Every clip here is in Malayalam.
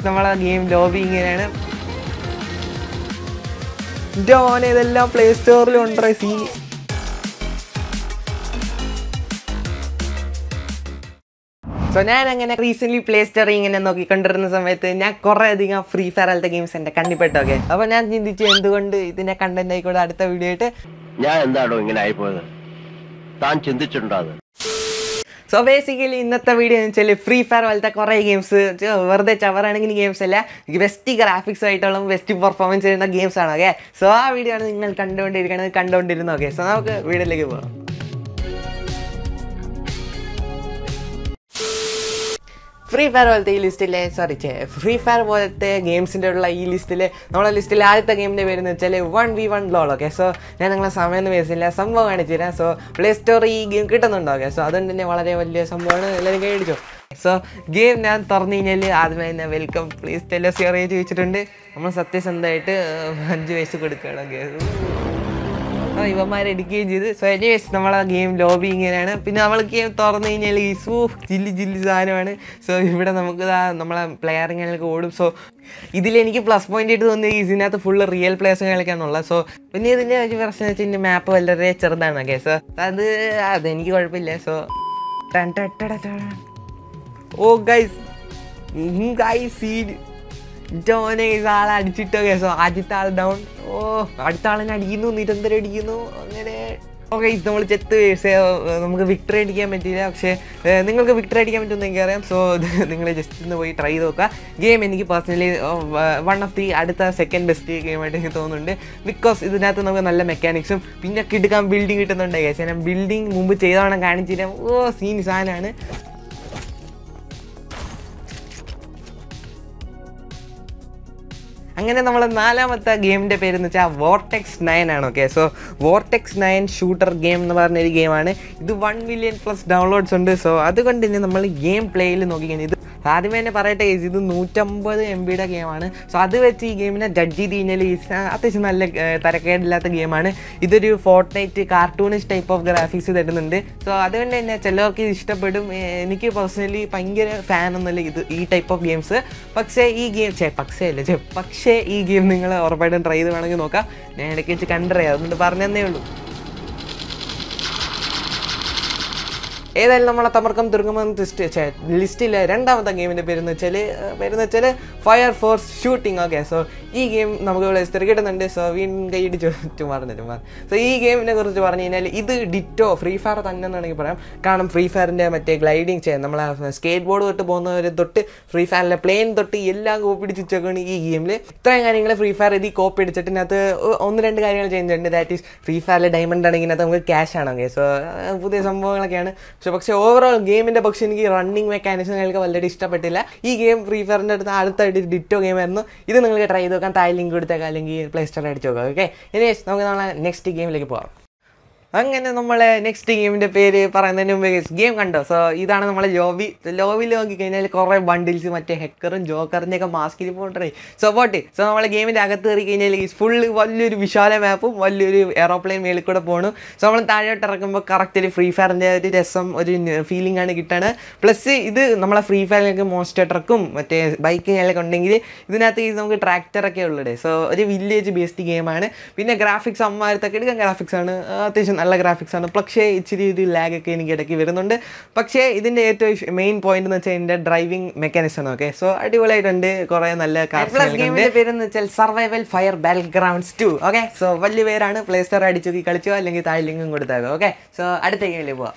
നമ്മളെ ഗെയിം ലോബി ഇങ്ങനെയാണ് ഡോൻ ഇതെല്ലാം പ്ലേ സ്റ്റോറിൽ ഉണ്ടോ സീ സോ ഞാൻ അങ്ങനെ റീസെന്റ് പ്ലേ സ്റ്റോറിൽ ഇങ്ങനെ നോക്കിക്കൊണ്ടിരുന്ന സമയത്ത് ഞാൻ കുറേ അധികം ഫ്രീ ഫയർ പോലത്തെ ഗെയിംസ് എൻ്റെ കണ്ണിപ്പെട്ടൊക്കെ അപ്പോൾ ഞാൻ ചിന്തിച്ചു എന്തുകൊണ്ട് ഇതിൻ്റെ കണ്ടന്റ് ആയിക്കോട്ടെ അടുത്ത വീഡിയോ ആയിട്ട് ഞാൻ എന്താണോ ഇങ്ങനെ ആയിപ്പോയത് താൻ ചിന്തിച്ചിട്ടുണ്ടോ അത് സോ ബേസിക്കലി ഇന്നത്തെ വീഡിയോ എന്ന് വെച്ചാൽ ഫ്രീ ഫയർ പോലത്തെ കുറേ ഗെയിംസ് വെറുതെ ചവറാണെങ്കിൽ ഗെയിംസ് അല്ല ബെസ്റ്റ് ഗ്രാഫിക്സ് ആയിട്ടുള്ള ബെസ്റ്റ് പെർഫോമൻസ് ചെയ്യുന്ന ഗെയിംസ് ആണ് ഓക്കെ സോ ആ വീഡിയോ ആണ് നിങ്ങൾ കണ്ടുകൊണ്ടിരിക്കുന്നത് കണ്ടുകൊണ്ടിരുന്നത് ഓക്കെ സോ നമുക്ക് വീഡിയോയിലേക്ക് പോകാം ഫ്രീ ഫയർ പോലത്തെ ഈ ലിസ്റ്റിലെ സോറി ചേ ഫ്രീ ഫയർ പോലത്തെ ഗെയിംസിൻ്റെ ഉള്ള ഈ ലിസ്റ്റിൽ നമ്മളെ ലിസ്റ്റിൽ ആദ്യത്തെ ഗെയിമിൻ്റെ പേര് എന്ന് വെച്ചാൽ one V one lol okay so ഞാൻ നിങ്ങളെ സമയം വേസില്ല സംഭവം കാണിച്ചു തരാം സോ പ്ലേ സ്റ്റോറിൽ ഈ ഗെയിം കിട്ടുന്നുണ്ടോ ഓക്കെ സോ അതുകൊണ്ട് തന്നെ വളരെ വലിയ സംഭവമാണ് എല്ലാവരും കൈയടിച്ചോ സോ ഗെയിം ഞാൻ തുറന്നു കഴിഞ്ഞാൽ ആദ്യമേ തന്നെ വെൽക്കം പ്ലീസ് ടെല്ലസ് അറിയിച്ച് ചോദിച്ചിട്ടുണ്ട് നമ്മൾ സത്യസന്ധമായിട്ട് അഞ്ച് വയസ്സ് കൊടുക്കുകയാണ് ഗെയിം ആ ഇവന്മാരെ എടുക്കുകയും ചെയ്ത് സോ എനിവേസ് നമ്മളെ ഗെയിം ലോബി ഇങ്ങനെയാണ് പിന്നെ നമ്മൾ ഗെയിം തുറന്നു കഴിഞ്ഞാൽ ഈ സൂ ജില്ലി ജില്ലി സാധനമാണ് സോ ഇവിടെ നമുക്ക് ദാ നമ്മളെ പ്ലെയർ ഇങ്ങനെയൊക്കെ ഓടും സോ ഇതിൽ എനിക്ക് പ്ലസ് പോയിന്റ് ആയിട്ട് തോന്നിയത് ഇതിനകത്ത് ഫുള്ള് റിയൽ പ്ലേയേഴ്സ് കളിക്കാന്നുള്ളത് സോ പിന്നെ ഇതിൻ്റെ ഒരു പ്രശ്നം വെച്ചാൽ ഇതിൻ്റെ മാപ്പ് വളരെ ചെറുതാണ് ഓക്കെ സോ അത് അതെനിക്ക് കുഴപ്പമില്ല സോ ടൺ ടൺ ടട ടട. ഓ ഗൈസ് ഗൈസ് സീഡ് ജോനെ ആളെ അടിച്ചിട്ടോ കേസോ ആദ്യത്തെ ആൾ ഡൗൺ ഓ അടുത്ത ആളിനെ അടിക്കുന്നു നിരന്തരം അടിക്കുന്നു അങ്ങനെ ഓക്കെ ഇത് നമ്മൾ ചെത്ത് വീഴ്ച നമുക്ക് വിക്ടറി അടിക്കാൻ പറ്റിയില്ല പക്ഷേ ഏഹ്, നിങ്ങൾക്ക് വിക്ടറി അടിക്കാൻ പറ്റുമെന്ന് എനിക്കറിയാം സോ നിങ്ങൾ ജസ്റ്റ് ഒന്ന് പോയി ട്രൈ ചെയ്ത് നോക്കുക ഗെയിം എനിക്ക് പേഴ്സണലി വൺ ഓഫ് ദി അടുത്ത സെക്കൻഡ് ബെസ്റ്റ് ഗെയിമായിട്ട് എനിക്ക് തോന്നുന്നുണ്ട് ബിക്കോസ് ഇതിനകത്ത് നമുക്ക് നല്ല മെക്കാനിക്സും പിന്നെ കിടുക്കാൻ ബിൽഡിംഗ് കിട്ടുന്നുണ്ട് കേസ് ഞാൻ ബിൽഡിംഗ് മുമ്പ് ചെയ്തവണ്ണം കാണിച്ചില്ല ഓ സീൻ സാധനമാണ് അങ്ങനെ നമ്മൾ നാലാമത്തെ ഗെയിമിൻ്റെ പേര് എന്ന് വെച്ചാൽ വോർടെക്സ് നയൻ ആണ് okay so Vortex nine shooter game എന്ന് പറഞ്ഞൊരു ഗെയിമാണ് ഇത് വൺ മില്യൺ പ്ലസ് ഡൗൺലോഡ്സ് ഉണ്ട് സോ അതുകൊണ്ട് തന്നെ നമ്മൾ ഗെയിം പ്ലേയിൽ നോക്കിക്കഴിഞ്ഞാൽ ഇത് ആദ്യമേ തന്നെ പറയട്ടെ guys, ഇത് നൂറ്റമ്പത് എം ബിയുടെ ഗെയിമാണ് സോ അത് വെച്ച് ഈ ഗെയിമിനെ ജഡ്ജ് ചെയ്ത് കഴിഞ്ഞാൽ ഈ സ- അത്യാവശ്യം നല്ല ഏർ, തരക്കേടില്ലാത്ത ഗെയിമാണ് ഇതൊരു Fortnite cartoonish type of graphics തരുന്നുണ്ട് സോ അതുകൊണ്ട് തന്നെ ചിലർക്ക് ഇത് ഇഷ്ടപ്പെടും ഏർ, എനിക്ക് പേഴ്സണലി ഭയങ്കര ഫാൻ ഒന്നുമില്ല ഇത് ഈ ടൈപ്പ് ഓഫ് ഗെയിംസ് പക്ഷേ ഈ ഗെയിം ചേ പക്ഷേ അല്ല ചേ പക്ഷേ ഈ ഗെയിം നിങ്ങൾ ഉറപ്പായിട്ടും ട്രൈ ചെയ്ത് വേണമെങ്കിൽ നോക്കാം ഞാൻ ഇടയ്ക്ക് വെച്ച് കണ്ടറിയാം അതുകൊണ്ട് പറഞ്ഞതന്നേ ഉള്ളൂ ഏതായാലും നമ്മളെ തമർക്കം തുറങ്ങുമെന്ന് ലിസ്റ്റ് ലിസ്റ്റിൽ രണ്ടാമത്തെ ഗെയിമിൻ്റെ പേരെന്ന് വെച്ചാൽ പേരെന്ന് വെച്ചാൽ Fire Force shooting okay so ഈ ഗെയിം നമുക്ക് ഇവിടെ സ്ഥിരം കിട്ടുന്നുണ്ട് സോ വീണ്ടും കൈയിടി ചുമാറുണ്ട് ചുമാർ സോ ഈ ഗെയിമിനെ കുറിച്ച് പറഞ്ഞു കഴിഞ്ഞാൽ ഇത് ഡിറ്റോ ഫ്രീ ഫയർ തന്നെ എന്നാണെങ്കിൽ പറയാം കാരണം ഫ്രീ ഫയറിൻ്റെ മറ്റേ ഗ്ലൈഡിങ് ചെയ്യാൻ നമ്മളെ സ്കേറ്റ് ബോർഡ് തൊട്ട് പോകുന്നവരെ തൊട്ട് ഫ്രീ ഫയറിലെ പ്ലെയിൻ തൊട്ട് എല്ലാം കോപ്പി അടിച്ച് വെച്ചേക്കാണ് ഈ ഗെയിമിൽ ഇത്രയും കാര്യങ്ങൾ ഫ്രീ ഫയർ ഇത് കോപ്പി അടിച്ചിട്ട് ഇതിനകത്ത് ഒന്ന് രണ്ട് കാര്യങ്ങൾ ചെയ്യുന്നുണ്ട് ദാറ്റ് ഈസ് ഫ്രീ ഫയറിലെ ഡയമണ്ട് ആണെങ്കിൽ ഇതിനകത്ത് നമുക്ക് ക്യാഷ് ആണ് ഓക്കെ സോ പുതിയ സംഭവങ്ങളൊക്കെയാണ് പക്ഷെ പക്ഷേ ഓവറോൾ ഗെയിമിൻ്റെ പക്ഷേ എനിക്ക് റണ്ണിങ് മെക്കാനിസങ്ങൾക്ക് വളരെ ഇഷ്ടപ്പെട്ടില്ല ഈ ഗെയിം ഫ്രീ ഫയറിൻ്റെ അടുത്ത് അടുത്തായിട്ട് ഡിറ്റോ ഗെയിം ആയിരുന്നു ഇത് നിങ്ങൾക്ക് ട്രൈ ചെയ്ത് നോക്കാം താഴെ ലിങ്ക് കൊടുത്തേക്കാം അല്ലെങ്കിൽ പ്ലേ സ്റ്റോറിൽ അടിച്ച് നോക്കാം ഓക്കെ ഇനി നമുക്ക് നമ്മളെ നെക്സ്റ്റ് ഗെയിമിലേക്ക് പോകാം അങ്ങനെ നമ്മളെ നെക്സ്റ്റ് ഗെയിമിൻ്റെ പേര് പറയുന്നതിന് മുമ്പ് ഗെയിം കണ്ടോ സോ ഇതാണ് നമ്മളെ ലോബി ലോബിയിൽ നോക്കിക്കഴിഞ്ഞാൽ കുറേ ബണ്ടിൽസ് മറ്റേ ഹെക്കറും ജോക്കറിൻ്റെ ഒക്കെ മാസ്കിൽ പോകണ്ടേ സോ പോട്ടെ സോ നമ്മളെ ഗെയിമിൻ്റെ അകത്ത് കയറി കഴിഞ്ഞാൽ ഫുള്ള് വലിയൊരു വിശാല മാപ്പും വലിയൊരു എയറോപ്ലെയിൻ മേളിൽ കൂടെ പോകണം സോ നമ്മൾ താഴോട്ട് ഇറക്കുമ്പോൾ കറക്റ്റ് ഒരു ഫ്രീ ഫയറിൻ്റെ ഒരു രസം ഒരു ഫീലിംഗ് ആണ് കിട്ടുന്നത് പ്ലസ് ഇത് നമ്മളെ ഫ്രീ ഫയറിലേക്ക് മോൺസ്റ്റർ ട്രക്കും മറ്റേ ബൈക്കിങ്ങൊക്കെ ഉണ്ടെങ്കിൽ ഇതിനകത്ത് ഈ നമുക്ക് ട്രാക്ടറൊക്കെ ഉള്ളത് സോ ഒരു വില്ലേജ് ബേസ്ഡ് ഗെയിമാണ് പിന്നെ ഗ്രാഫിക്സ് അമ്മാരത്തൊക്കെ എടുക്കാൻ ഗ്രാഫിക്സ് ആണ് ആ, അത്യാവശ്യം നല്ല ഗ്രാഫിക്സ് ആണ് പക്ഷേ ഇച്ചിരി ഒരു ലാഗ് ഒക്കെ എനിക്ക് ഇടയ്ക്ക് വരുന്നുണ്ട് പക്ഷേ ഇതിൻ്റെ ഏറ്റവും മെയിൻ പോയിന്റ് എന്ന് വെച്ചാൽ ഇതിൻ്റെ ഡ്രൈവിംഗ് മെക്കാനിസം ആണ് ഓക്കെ സോ അടിപൊളിയായിട്ടുണ്ട് കുറേ നല്ല ഗെയിമിൻ്റെ പേരെന്ന് വെച്ചാൽ survival fire battlegrounds two okay so വലിയ പേരാണ് പ്ലേ സ്റ്റോർ അടിച്ചു നോക്കി കളിച്ചോ അല്ലെങ്കിൽ താഴെ ലിങ്കും കൊടുത്താലോ ഓക്കെ സോ അടുത്ത ഗെയിമിൽ പോവാം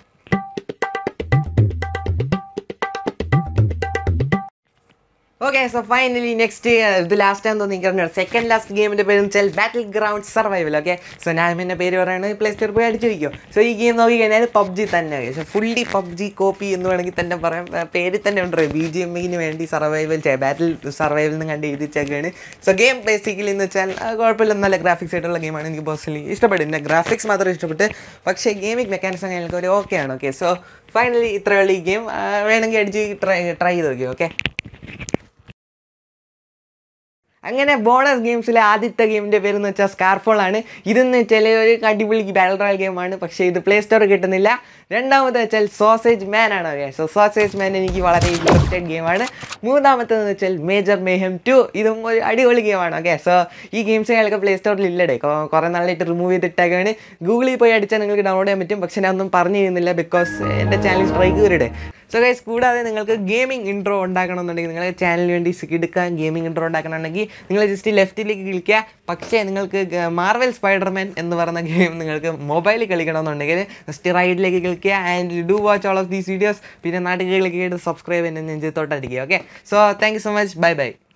ഓക്കെ സോ ഫൈനലി നെക്സ്റ്റ് ഇത് ലാസ്റ്റ് ആണെന്ന് തോന്നി സെക്കൻഡ് ലാസ്റ്റ് ഗെയിമിന്റെ പേര് വെച്ചാൽ battle ground survival okay so ഞാൻ എൻ്റെ പേര് പറയുന്നത് പ്ലേ സ്റ്റോർ പോയി അടിച്ചു വയ്ക്കും സോ ഈ ഗെയിം നോക്കി കഴിഞ്ഞാൽ പബ്ജി തന്നെ സോ ഫുള്ളി പബ്ജി കോപ്പി എന്ന് വേണമെങ്കിൽ തന്നെ പറയാം ആ, പേര് തന്നെ ഉണ്ട് ബി ജി എം ഇന് വേണ്ടി സർവൈവൽ ബാറ്റിൽ സർവൈവൽ എന്ന് കണ്ട് എഴുതിച്ചൊക്കെയാണ് സോ ഗെയിം ബേസിക്കലി എന്ന് വെച്ചാൽ ആ, കുഴപ്പമില്ല നല്ല ഗ്രാഫിക്സ് ആയിട്ടുള്ള ഗെയിമാണ് എനിക്ക് പേഴ്സണലി ഇഷ്ടപ്പെട്ടു എൻ്റെ ഗ്രാഫിക്സ് മാത്രം ഇഷ്ടപ്പെട്ട് പക്ഷേ ഗെയിമിംഗ് മെക്കാനിസം എനിക്ക് ഒരു ഓക്കെ ആണ് ഓക്കെ സോ ഫൈനലി ഇത്രയുള്ള ഈ ഗെയിം വേണമെങ്കിൽ അടിച്ച് ട്രൈ ട്രൈ ചെയ്ത് നോക്കി ഓക്കെ അങ്ങനെ ബോണസ് ഗെയിംസിലെ ആദ്യത്തെ ഗെയിമിൻ്റെ പേരെന്ന് വെച്ചാൽ സ്കാർഫോൾ ആണ് ഇതെന്ന് വെച്ചാൽ ഒരു അടിപൊളി ബാറ്റൽ റോയൽ ഗെയിമാണ് പക്ഷേ ഇത് പ്ലേ സ്റ്റോർ കിട്ടുന്നില്ല രണ്ടാമത്തെ വെച്ചാൽ സോസേജ് മാൻ ആണ് ഓക്കെ സോ സോസേജ് മാൻ എനിക്ക് വളരെ ഇൻട്രസ്റ്റഡ് ഗെയിമാണ് മൂന്നാമത്തേന്ന് വെച്ചാൽ മേജർ മേഹം ടു ഇതും ഒരു അടിപൊളി ഗെയിമാണ് ഓക്കെ സോ ഈ ഗെയിംസ് ഞങ്ങൾക്ക് പ്ലേ സ്റ്റോറിൽ ഇല്ലടേ കൊ- കുറേ നാളായിട്ട് റിമൂവ് ചെയ്തിട്ടേക്കാണ് ഗൂഗിളിൽ പോയി അടിച്ചാൽ നിങ്ങൾക്ക് ഡൗൺലോഡ് ചെയ്യാൻ പറ്റും പക്ഷേ ഞാൻ ഒന്നും പറഞ്ഞു തരുന്നില്ല ബിക്കോസ് എൻ്റെ ചാനൽ സ്ട്രൈക്ക് കയറിയുടെ സോ ഗൈസ് കൂടാതെ നിങ്ങൾക്ക് ഗെയിമിംഗ് ഇൻട്രോ ഉണ്ടാക്കണമെന്നുണ്ടെങ്കിൽ നിങ്ങളുടെ ചാനലിന് വേണ്ടി എടുക്കാൻ ഗെയിമിംഗ് ഇൻട്രോ ഉണ്ടാക്കണമെന്നുണ്ടെങ്കിൽ നിങ്ങൾ ജസ്റ്റ് ലെഫ്റ്റിലേക്ക് ക്ലിക്കുക പക്ഷേ നിങ്ങൾക്ക് മാർവൽ സ്പൈഡർമാൻ എന്ന് പറയുന്ന ഗെയിം നിങ്ങൾക്ക് മൊബൈലിൽ കളിക്കണമെന്നുണ്ടെങ്കിൽ ജസ്റ്റ് റൈറ്റിലേക്ക് ക്ലിക്കുക and do watch all of these videos പിന്നെ നാട്ടിലേക്ക് ക്ലിക്ക് ചെയ്ത് സബ്സ്ക്രൈബ് ചെയ്യുന്ന നെഞ്ചത്തോട്ട് അടിക്കുക okay so thank you so much bye by